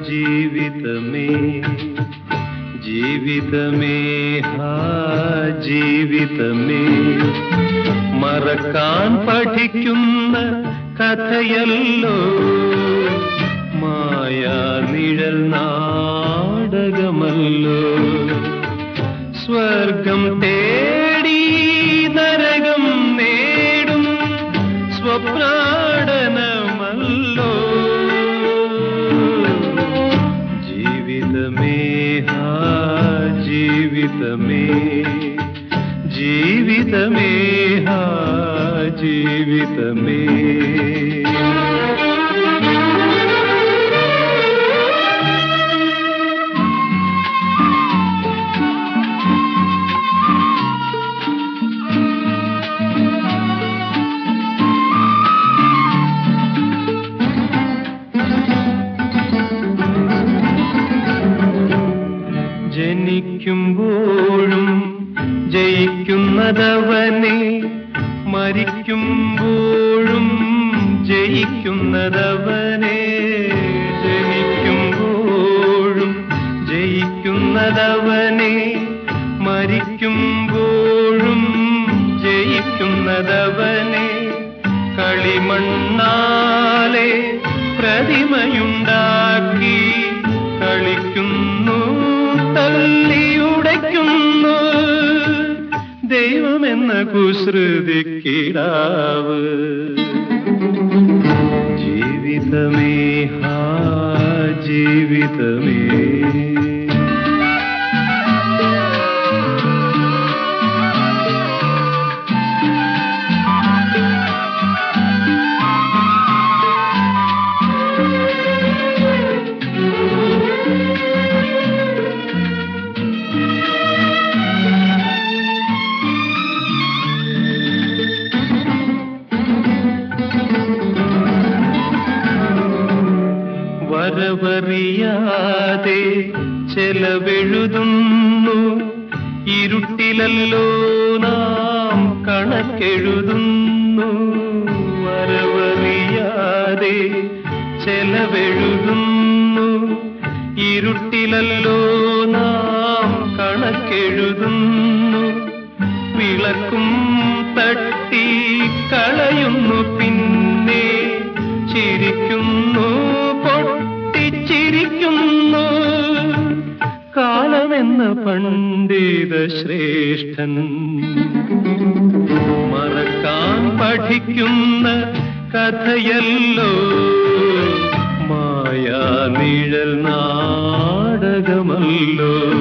ജീവിതമേ ജീവിതമേ ഹാ ജീവിതമേ മറക്കാൻ പഠിക്കുന്ന കഥയല്ലോ മായാ നിഴൽ നാടകമല്ലോ സ്വർഗം തേടി നരകം നേടും സ്വപ്രാടനമല്ലോ ജീവിതമേ ഹാ ജീവിതമേ ജീവിതമേ ഹാ ജീവിതമേ ജനിക്കുമ്പോഴും ജയിക്കുന്നതവനെ മരിക്കുമ്പോഴും ജയിക്കുന്നതവനെ ജനിക്കുമ്പോഴും ജയിക്കുന്നതവനെ മരിക്കുമ്പോഴും ജയിക്കുന്നതവനെ കളിമണ്ണാലെ പ്രതിമയുണ്ടാക്കി കളിക്കുന്നു തല്ലിയുടയ്ക്കുന്നു ദൈവമെന്ന കുസൃതിക്കിടാവ് ജീവിതമേ ഹാ ജീവിതമേ വരവറിയാതെ ചെലവെഴുതുന്നു ഇരുട്ടിലല്ലോ നാം കണക്കെഴുതുന്നു വരവറിയാതെ ചെലവെഴുതുന്നു ഇരുട്ടിലല്ലോ നാം കണക്കെഴുതുന്നു വിളക്കും തട്ടി കളയുന്നു പിന്നെ ചിരിക്കുന്നു പൊട്ടിച്ചിരിക്കുന്നു കാലമെന്ന പണ്ഡിത ശ്രേഷ്ഠൻ മറക്കാൻ പഠിക്കുന്ന കഥയല്ലോ മായാ നിഴൽ നാടകമല്ലോ